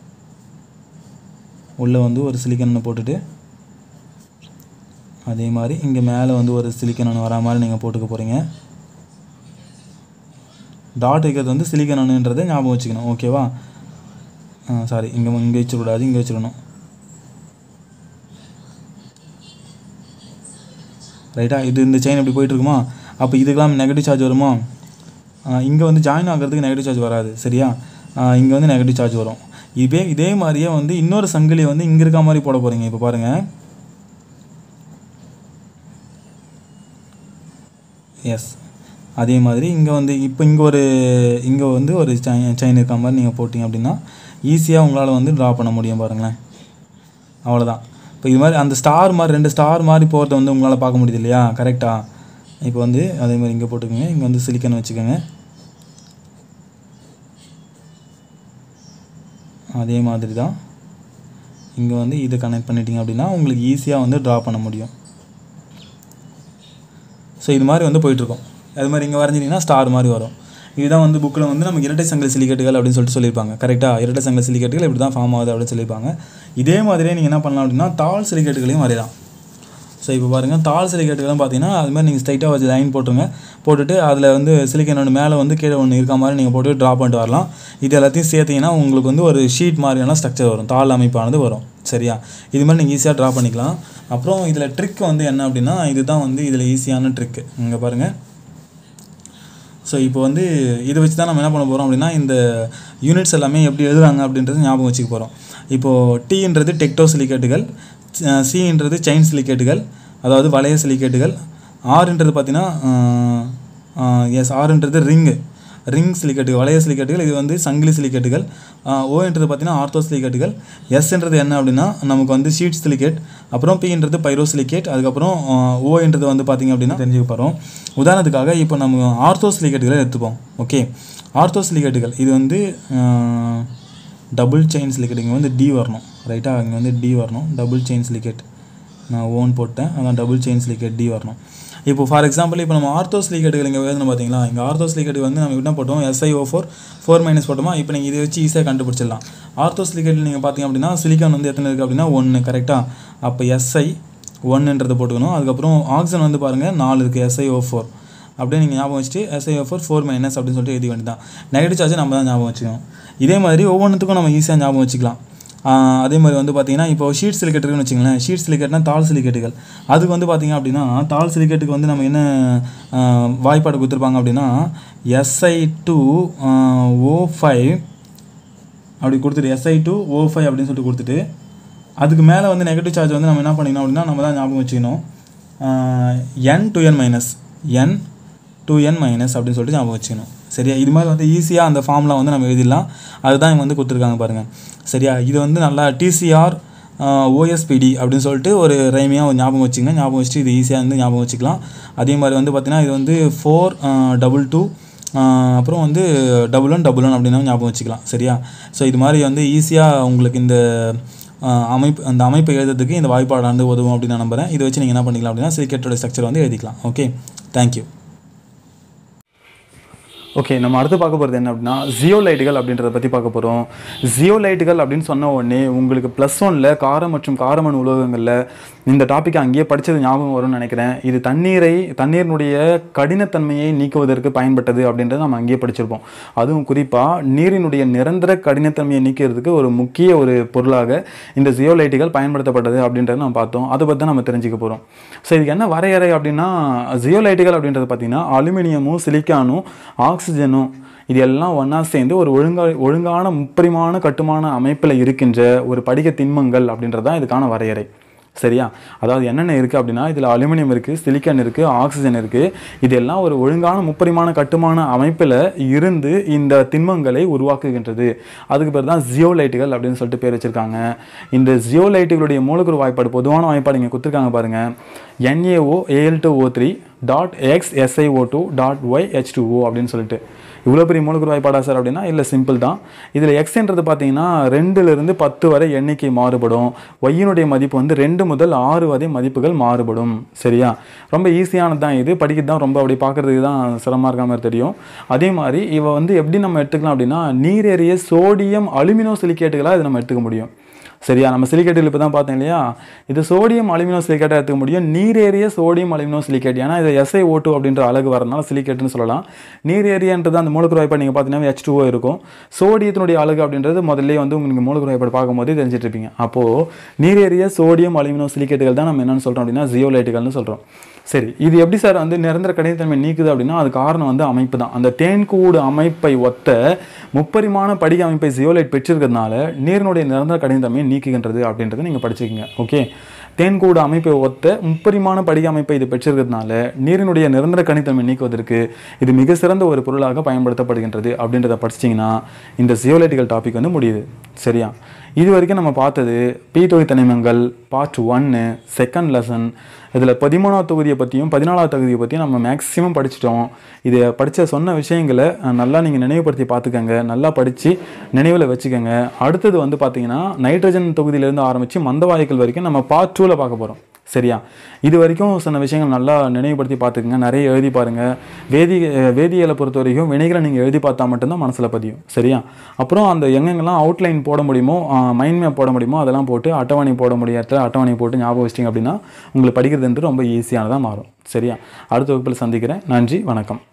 உள்ளே வந்து ஒரு சிலிக்கன் ஒன்று போட்டுட்டு அதே மாதிரி இங்கே மேலே வந்து ஒரு சிலிக்கன் ஒன்று வரா மாதிரி நீங்கள் போட்டுக்க போகிறீங்க டாட் வைக்கிறது வந்து சிலிக்கன் ஒன்றுன்றதை ஞாபகம் வச்சுக்கணும் ஓகேவா சாரி இங்கே இங்கே வச்சிடக்கூடாது இங்கே வச்சிடணும் ரைட்டா இது இந்த செயின் இப்படி போயிட்டு இருக்குமா அப்போ இதுக்கெல்லாம் நெகட்டிவ் சார்ஜ் வருமா இங்கே வந்து ஜாயின் ஆகிறதுக்கு நெகட்டிவ் சார்ஜ் வராது சரியா இங்கே வந்து நெகட்டிவ் சார்ஜ் வரும் இதே இதே மாதிரியே வந்து இன்னொரு சங்கிலி வந்து இங்கே இருக்க மாதிரி போட போகிறீங்க இப்போ பாருங்கள் எஸ் அதே மாதிரி இங்கே வந்து இப்போ இங்கே ஒரு இங்கே வந்து ஒரு செயின் இருக்க மாதிரி நீங்கள் போட்டிங்க அப்படின்னா ஈஸியாக உங்களால் வந்து ட்ரா பண்ண முடியும் பாருங்களேன் அவ்வளோதான் இப்போ இது மாதிரி அந்த ஸ்டார் மாதிரி ரெண்டு ஸ்டார் மாதிரி போகிறத வந்து உங்களால் பார்க்க முடியுது இல்லையா கரெக்டாக இப்போ வந்து அதே மாதிரி இங்கே போட்டுக்கோங்க இங்கே வந்து சிலிக்கன் வச்சுக்கோங்க அதே மாதிரி தான் இங்கே வந்து இதை கனெக்ட் பண்ணிட்டீங்க அப்படின்னா உங்களுக்கு ஈஸியாக வந்து ட்ரா பண்ண முடியும் ஸோ இது மாதிரி வந்து போயிட்டுருக்கும் அது மாதிரி இங்கே வரைஞ்சிட்டிங்கன்னா ஸ்டார் மாதிரி வரும் இதுதான் வந்து புக்கில் வந்து நமக்கு இரட்டை சங்கிலி சிலிக்கட்டுகள் அப்படின்னு சொல்லிட்டு சொல்லியிருப்பாங்க கரெக்டாக இரட்டை சங்கிலி சிலிக்கட்டுகள் இப்படி தான் ஃபார்ம் ஆகுது அப்படின்னு சொல்லியிருப்பாங்க இதே மாதிரியே நீங்கள் என்ன பண்ணலாம் அப்படின்னா தாள் சிலிக்கட்டுகளையும் வரையலாம் ஸோ இப்போ பாருங்கள் தாள் சிலிக்கட்டுகளும் பார்த்தீங்கன்னா அது மாதிரி நீங்கள் ஸ்ட்ரைட்டாக வச்சு லைன் போட்டுருங்க போட்டுட்டு அதில் வந்து சிலிக்கன் ஒன்று மேலே வந்து கீழே ஒன்று இருக்க மாதிரி நீங்கள் போட்டு ட்ரா பண்ணிட்டு வரலாம் இது எல்லாத்தையும் சேர்த்தீங்கன்னா உங்களுக்கு வந்து ஒரு ஷீட் மாதிரியான ஸ்ட்ரக்சர் வரும் தாள் அமைப்பானது வரும் சரியா இது மாதிரி நீங்கள் ஈஸியாக ட்ரா பண்ணிக்கலாம் அப்புறம் இதில் ட்ரிக் வந்து என்ன அப்படின்னா இதுதான் வந்து இதில் ஈஸியான ட்ரிக்கு இங்கே பாருங்கள் ஸோ இப்போ வந்து இதை வச்சு தான் நம்ம என்ன பண்ண போகிறோம் அப்படின்னா இந்த யூனிட்ஸ் எல்லாமே எப்படி எழுதுறாங்க அப்படின்றது ஞாபகம் வச்சுக்க போகிறோம் இப்போது டீன்றது டெக்டோ சிலிக்கேட்டுகள் சின்றது செயின் சிலிக்கேட்டுகள் அதாவது வளைய சிலிக்கேட்டுகள் ஆறுன்றது பார்த்தீங்கன்னா எஸ் ஆறுன்றது ரிங்கு ரிங் சிலிக்கேட்டுகள் வளைய சிலிக்கேட்டுகள் இது வந்து சங்கிலி சிலிக்கேட்டுகள் ஓன்றது பார்த்தீங்கன்னா ஆர்த்தோ சிலிக்கேட்டுகள் எஸ்ன்றது என்ன அப்படின்னா நமக்கு வந்து ஷீட் சிலிக்கேட் அப்புறம் பின்றது பைரோ சிலிக்கேட் அதுக்கப்புறம் ஓன்றது வந்து பார்த்திங்க அப்படின்னா தெரிஞ்சுக்க போகிறோம் உதாரணத்துக்காக இப்போ நம்ம ஆர்த்தோ சிலிக்கேட்டுகளை எடுத்துப்போம் ஓகே ஆர்த்தோ சிலிக்கேட்டுகள் இது வந்து டபுள் செயின் சிலிக்கேட் இங்கே வந்து டி வரணும் ரைட்டாக இங்கே வந்து டி வரணும் டபுள் செயின் சிலிக்கேட் நான் ஓன் போட்டேன் அதான் டபுள் செயின் சிலிக்கேட் டி வரணும் இப்போ ஃபார் எக்ஸாம்பிள் இப்போ நம்ம ஆர்த்தோஸ் லீக்கெட்டுகள் இங்கே எழுதணும் பார்த்தீங்களா இங்கே ஆர்த்தோஸ் லீக்கெட்டு வந்து நம்ம என்ன போட்டோம் எஸ்ஐஓ ஃபோர் ஃபோர் மைனஸ் போட்டோமா இப்போ நீங்கள் இதை வச்சு ஈஸியாக கண்டுபிடிச்சிடலாம் ஆர்த்தோஸ் லீக்கெட்டில் நீங்கள் பார்த்தீங்க அப்படின்னா சிலிக்கான் வந்து எத்தனை இருக்குது அப்படின்னா ஒன்று கரெக்டாக அப்போ எஸ்ஐ ஒன்றுன்றதை போட்டுக்கணும் அதுக்கப்புறம் ஆக்சிஜன் வந்து பாருங்கள் நாலு இருக்குது எஸ்ஐஓ ஃபோர் அப்படியே நீங்கள் ஞாபகம் வச்சுட்டு எஸ்ஐஓ ஃபோர் ஃபோர் மைனஸ் அப்படின்னு சொல்லிட்டு எழுதி வேண்டியதான் நெகட்டிவ் சார்ஜ் நம்ம தான் ஞாபகம் வச்சுக்கணும் இதே மாதிரி ஒவ்வொன்றுத்துக்கும் நம்ம ஈஸியாக ஞாபகம் வச்சுக்கலாம் அதே மாதிரி வந்து பார்த்தீங்கன்னா இப்போ ஷீட் சிலிக்கெட் இருக்குன்னு வச்சுங்களேன் ஷீட் சிலிக்கெட்னா தாள் சிலிக்கெட்டுகள் அதுக்கு வந்து பார்த்தீங்க அப்படின்னா தாள் சிலிக்கெட்டுக்கு வந்து நம்ம என்ன வாய்ப்பாடு கொடுத்துருப்பாங்க அப்படின்னா எஸ்ஐ டூ ஓ ஃபைவ் அப்படி கொடுத்துட்டு எஸ்ஐ டூ ஓ ஃபைவ் அப்படின்னு சொல்லிட்டு கொடுத்துட்டு அதுக்கு மேலே வந்து நெகட்டிவ் சார்ஜ் வந்து நம்ம என்ன பண்ணிக்கணும் அப்படின்னா நம்ம தான் ஞாபகம் வச்சுக்கணும் N two N minus N two N minus அப்படின்னு சொல்லிட்டு ஞாபகம் வச்சுக்கணும் சரியா இது மாதிரி வந்து ஈஸியாக அந்த ஃபார்ம்லாம் வந்து நம்ம எழுதிடலாம் அதுதான் இவங்க வந்து கொடுத்துருக்காங்க பாருங்கள் சரியா இது வந்து நல்லா டிசிஆர் ஓஎஸ்பிடி அப்படின்னு சொல்லிட்டு ஒரு ரைமியாக ஒரு ஞாபகம் வச்சுங்க ஞாபகம் வச்சுட்டு இது ஈஸியாக வந்து ஞாபகம் வச்சுக்கலாம் அதே மாதிரி வந்து பார்த்திங்கன்னா இது வந்து ஃபோர் டபுள் டூ அப்புறம் வந்து டபுள் ஒன் டபுள் ஒன் அப்படின்னு ஞாபகம் வச்சுக்கலாம் சரியா ஸோ இது மாதிரி வந்து ஈஸியாக உங்களுக்கு இந்த அமைப்பு அந்த அமைப்பை எழுதுறதுக்கு இந்த வாய்ப்பாடானது உதவும் அப்படின்னு நான் நம்புகிறேன் இதை வச்சு நீங்கள் என்ன பண்ணிக்கலாம் அப்படின்னா சிலிக்கேட்டோட ஸ்ட்ரக்சர் வந்து எழுதிக்கலாம் ஓகே தேங்க்யூ ஓகே நம்ம அடுத்து பார்க்க போகிறது என்ன அப்படின்னா ஜியோலைட்டுகள் அப்படின்றத பற்றி பார்க்க போகிறோம் ஜியோலைட்டுகள் அப்படின்னு சொன்ன உடனே உங்களுக்கு ப்ளஸ் ஒனில் காரம் மற்றும் காரமண் உலோகங்களில் இந்த டாப்பிக்கை அங்கேயே படித்தது ஞாபகம் வரும்னு நினைக்கிறேன் இது தண்ணீரை தண்ணீரினுடைய கடினத்தன்மையை நீக்குவதற்கு பயன்பட்டது அப்படின்றத நம்ம அங்கேயே படிச்சிருப்போம் அதுவும் குறிப்பாக நீரினுடைய நிரந்தர கடினத்தன்மையை நீக்கிறதுக்கு ஒரு முக்கிய ஒரு பொருளாக இந்த ஜியோலைட்டுகள் பயன்படுத்தப்பட்டது அப்படின்றத நம்ம பார்த்தோம் அதை பற்றி தான் நம்ம தெரிஞ்சுக்க போகிறோம் ஸோ இதுக்கு என்ன வரையறை அப்படின்னா ஜியோலைட்டுகள் அப்படின்றது பார்த்தீங்கன்னா அலுமினியமும் சிலிக்கானும் ஆக்சிஜனும் இது எல்லாம் ஒன்றா சேர்ந்து ஒரு ஒழுங்கா ஒழுங்கான முப்பரிமாண கட்டுமான அமைப்பில் இருக்கின்ற ஒரு படிக திண்மங்கள் அப்படின்றது தான் இதுக்கான வரையறை சரியா அதாவது என்னென்ன இருக்குது அப்படின்னா இதில் அலுமினியம் இருக்குது சிலிக்கான் இருக்குது ஆக்சிஜன் இருக்குது இதெல்லாம் ஒரு ஒழுங்கான முப்பரிமாண கட்டுமான அமைப்பில் இருந்து இந்த திண்மங்களை உருவாக்குகின்றது அதுக்கு பேர் தான் ஜியோலைட்டுகள் அப்படின்னு சொல்லிட்டு பேர் வச்சுருக்காங்க இந்த ஜியோலைட்டுகளுடைய மூலக்கூறு வாய்ப்பாடு பொதுவான வாய்ப்பாடு இங்கே கொடுத்துருக்காங்க பாருங்கள் NaO AL two O three dot X SIO two dot Y H two O அப்படின்னு சொல்லிட்டு இவ்வளோ பெரிய மூலக்கூறு வாய்ப்பாடா சார் அப்படின்னா இல்லை சிம்பிள் தான் இதில் எக்ஸ்ன்றது பார்த்தீங்கன்னா ரெண்டுலேருந்து பத்து வரை எண்ணிக்கை மாறுபடும் ஒய்யினுடைய மதிப்பு வந்து ரெண்டு முதல் ஆறு வரை மதிப்புகள் மாறுபடும் சரியா ரொம்ப ஈஸியானது தான் இது படிக்கிறது தான் ரொம்ப அப்படி பார்க்குறதுக்கு தான் சிரமமாக இருக்க மாதிரி தெரியும் அதே மாதிரி இவ வந்து எப்படி நம்ம எடுத்துக்கலாம் அப்படின்னா நீரேறிய சோடியம் அலுமினோ சிலிக்கேட்டுகளாக இதை நம்ம எடுத்துக்க முடியும் சரியா நம்ம சிலிக்கேட்டில் இப்போ தான் பார்த்தோம் இல்லையா இது சோடியம் அலுமினோ சிலிக்கேட்டாக எடுத்துக்க முடியும் நீரேறிய சோடியம் அலுமினோ சிலிக்கேட் ஏன்னா இது எஸ்ஐ ஓ டூ அப்படின்ற அழகு வரதுனால சிலிக்கேட்னு சொல்லலாம் நீரேறியன்றது அந்த மூலக்கூறு வாய்ப்பாடு நீங்கள் பார்த்தீங்கன்னா ஹெச் டூஓ இருக்கும் சோடியத்தினுடைய அழகு அப்படின்றது முதல்ல வந்து உங்களுக்கு மூலக்கூறு வாய்ப்பாடு பார்க்கும்போது தெரிஞ்சிட்டு இருப்பீங்க அப்போது நீரேறிய சோடியம் அலுமினோ சிலிக்கேட்டுகள் தான் நம்ம என்னன்னு சொல்கிறோம் அப்படின்னா ஜியோலைட்டுகள்னு சொல்கிறோம் சரி இது எப்படி சார் வந்து நிரந்தர கடினத்தன்மை நீக்குது அப்படின்னா அது காரணம் வந்து அமைப்பு தான் அந்த தேன்கூடு அமைப்பை ஒத்த முப்பரிமாண படிக அமைப்பை ஜியோலைட் பெற்றிருக்கிறதுனால நீரினுடைய நிரந்தர கடினத்தன்மையை நீக்குகின்றது அப்படின்றத நீங்கள் படிச்சுக்கங்க ஓகே தேன்கூடு அமைப்பை ஒத்த முப்பரிமாண படிக அமைப்பை இது பெற்றிருக்கிறதுனால நீரினுடைய நிரந்தர கனித்தன்மை நீக்குவதற்கு இது மிக சிறந்த ஒரு பொருளாக பயன்படுத்தப்படுகின்றது அப்படின்றத படிச்சிட்டிங்கன்னா இந்த ஜியோலைட்டிக்கல் டாபிக் வந்து முடியுது சரியா இது வரைக்கும் நம்ம பார்த்தது பி தொகை தனிமங்கள் பார்ட் ஒன்னு செகண்ட் லெசன் இதில் பதிமூணாவது தொகுதியை பற்றியும் பதினாலாவது தொகுதியை பற்றியும் நம்ம மேக்ஸிமம் படிச்சிட்டோம் இதை படித்த சொன்ன விஷயங்களை அஹ், நல்லா நீங்கள் நினைவுபடுத்தி பார்த்துக்கங்க நல்லா படித்து நினைவில் வச்சுக்கோங்க அடுத்தது வந்து பார்த்தீங்கன்னா நைட்ரஜன் தொகுதியிலேருந்து ஆரம்பித்து மந்தவாயுக்கள் வரைக்கும் நம்ம பார்ட் டூவில் பார்க்க போகிறோம் சரியா இது வரைக்கும் சொன்ன விஷயங்கள் நல்லா நினைவுபடுத்தி பார்த்துக்குங்க நிறைய எழுதி பாருங்கள் வேதி அஹ், வேதியியலை பொறுத்த வரைக்கும் வினைகளை நீங்கள் எழுதி பார்த்தா மட்டும்தான் மனசில் பதியும் சரியா அப்புறம் அந்த எங்கெங்கெல்லாம் அவுட்லைன் போட முடியுமோ மைண்ட் மேப் போட முடியுமோ அதெல்லாம் போட்டு அட்டவணை போட முடியாத அட்டவணை போட்டு ஞாபகம் வச்சிட்டிங்க அப்படின்னா உங்களுக்கு படிக்கிறதுன்றது ரொம்ப ஈஸியானதாக மாறும் சரியா அடுத்த வகுப்பில் சந்திக்கிறேன் நன்றி வணக்கம்